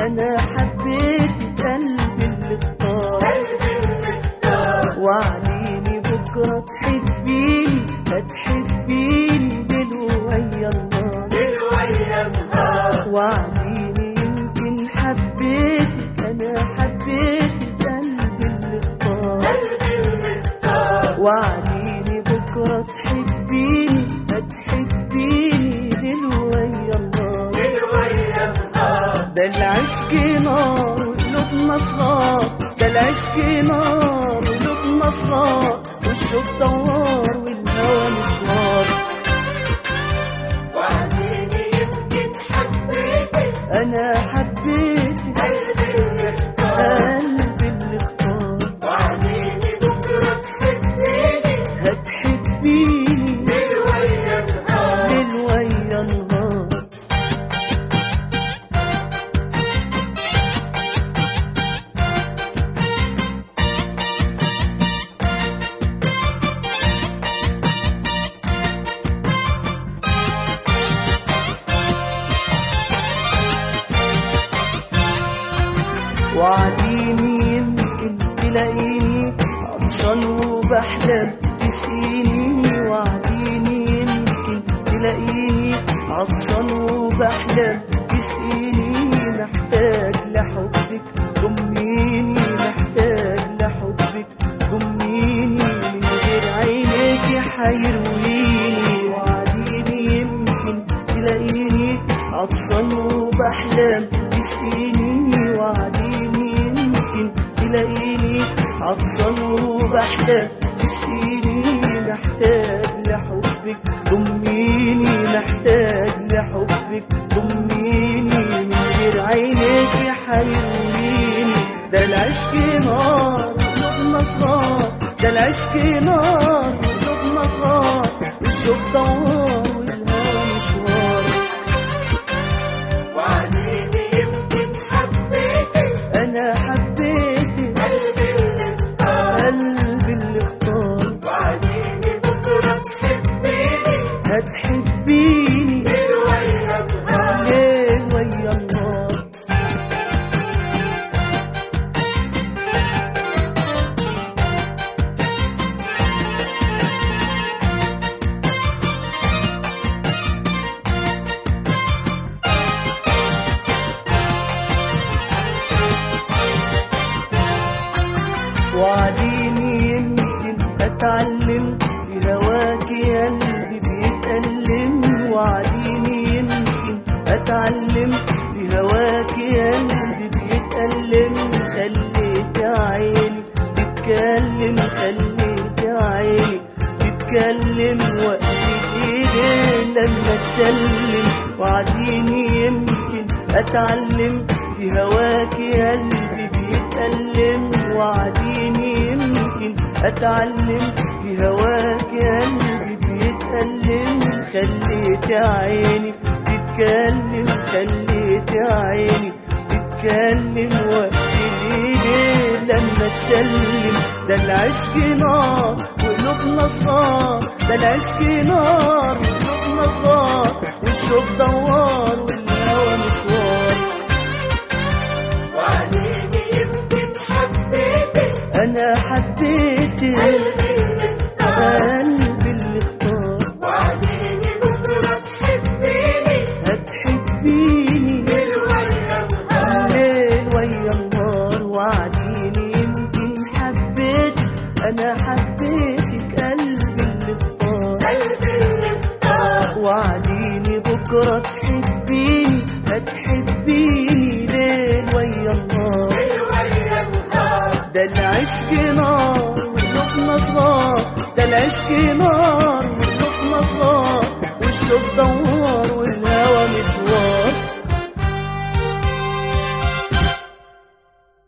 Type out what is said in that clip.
انا حبيتك قلبي اللي اختار وعديني بكرة تحبيني هتحبيني دلوقتي النار وعديني يمكن حبيتك انا حبيتك قلبي اللي اختار وعديني بكرة تحبيني هتحبيني دلوقتي النار ده العشق نار وقلوبنا صغار ده العشق نار وقلوبنا صغار والشوق دوار والهوى مشوار انا حبيتك قلبي اللي اختار هتحبيني للويا النهار وعديني يمكن تلاقيني عطشان وبحلم تسقيني وعديني يمكن تلاقيني عطشان وبحلم تسقيني محتاج لحبك ضميني محتاج لحبك ضميني من غير عينيك حيرويني وعديني يمكن تلاقيني عطشان وبحلم تسقيني وعديني يمكن تلاقيني عطشان وبحلم تسقيني محتاج لحبك ضميني محتاج لحبك ضميني من غير عينيك حيرويني ده العشق نار قلوبنا صغار ده العشق نار قلوبنا صغار والشوق دوار والهوى مشوار انا حبيتك قلبي اللي اختار هتحبيني ليل ويا النهار وعديني يمكن اتعلم في هواك يا قلبي بيتألم وعديني يمكن اتعلم في هواك يا قلبي بيتألم خليت عيني تتكلم خليت عيني تتكلم وقت ايدي لما تسلم وعديني يمكن اتعلم في هواك يا قلبي بيتألم وعديني يمكن اتعلم في هواك يا قلبي بيتألم خليت عيني تتكلم خليت عيني تتكلم وقت الايدي لما تسلم ده العشق نار وقلوبنا صغار ده العشق نار وقلوبنا صغار والشوق دوار والهوى مشوار انا حبيتك قلبي اللي اختار هتحبيني ليل ويا النهار وعديني يمكن حبيتك انا حبيتك قلبي اللي اختار وعديني بكرة تحبيني هتحبيني ليل ويا النهار ده العشق نار وقلوبنا صغار ده العشق نار وقلوبنا صغار والشوق دوار